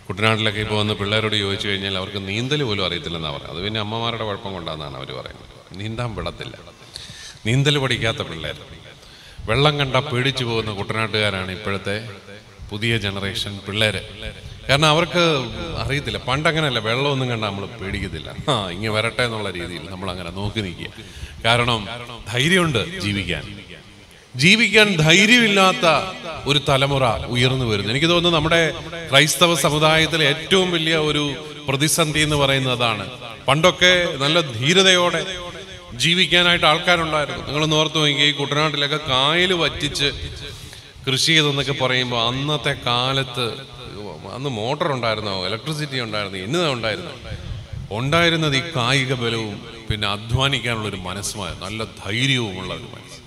കുട്ടനാട്ടിലൊക്കെ ഇപ്പോൾ വന്ന് പിള്ളേരോട് ചോദിച്ചു കഴിഞ്ഞാൽ അവർക്ക് നീന്തൽ പോലും അറിയത്തില്ലെന്നാണ് പറയുന്നത് അത് പിന്നെ അമ്മമാരുടെ കുഴപ്പം കൊണ്ടാണെന്നാണ് അവർ പറയുന്നത് നീന്താൻ വിടത്തില്ല നീന്തൽ പഠിക്കാത്ത പിള്ളേർ വെള്ളം കണ്ട പേടിച്ചു പോകുന്ന കുട്ടനാട്ടുകാരാണ് ഇപ്പോഴത്തെ പുതിയ ജനറേഷൻ പിള്ളേര് കാരണം അവർക്ക് അറിയത്തില്ല പണ്ട് അങ്ങനെയല്ല വെള്ളമൊന്നും കണ്ട നമ്മൾ പേടിക്കത്തില്ല ആ ഇങ്ങനെ വരട്ടെ എന്നുള്ള രീതിയിൽ നമ്മൾ അങ്ങനെ നോക്കി നിൽക്കുക കാരണം ധൈര്യമുണ്ട് ജീവിക്കാൻ ജീവിക്കാൻ ധൈര്യമില്ലാത്ത ഒരു തലമുറ ഉയർന്നു വരുന്നു എനിക്ക് തോന്നുന്നു നമ്മുടെ ക്രൈസ്തവ സമുദായത്തിലെ ഏറ്റവും വലിയ ഒരു പ്രതിസന്ധി എന്ന് പറയുന്നത് അതാണ് പണ്ടൊക്കെ നല്ല ധീരതയോടെ ജീവിക്കാനായിട്ട് ആൾക്കാരുണ്ടായിരുന്നു നിങ്ങൾ ഓർത്ത് നോക്കി ഈ കുട്ടനാട്ടിലൊക്കെ കായൽ വറ്റിച്ച് കൃഷി ചെയ്തെന്നൊക്കെ പറയുമ്പോൾ അന്നത്തെ കാലത്ത് അന്ന് മോട്ടോർ ഉണ്ടായിരുന്നോ ഇലക്ട്രിസിറ്റി ഉണ്ടായിരുന്നു എന്നതാ ഉണ്ടായിരുന്നു ഉണ്ടായിരുന്നത് ഈ കായിക ബലവും പിന്നെ അധ്വാനിക്കാനുള്ള ഒരു മനസ്സുമായ നല്ല ധൈര്യവുമുള്ള ഒരു മനസ്സ്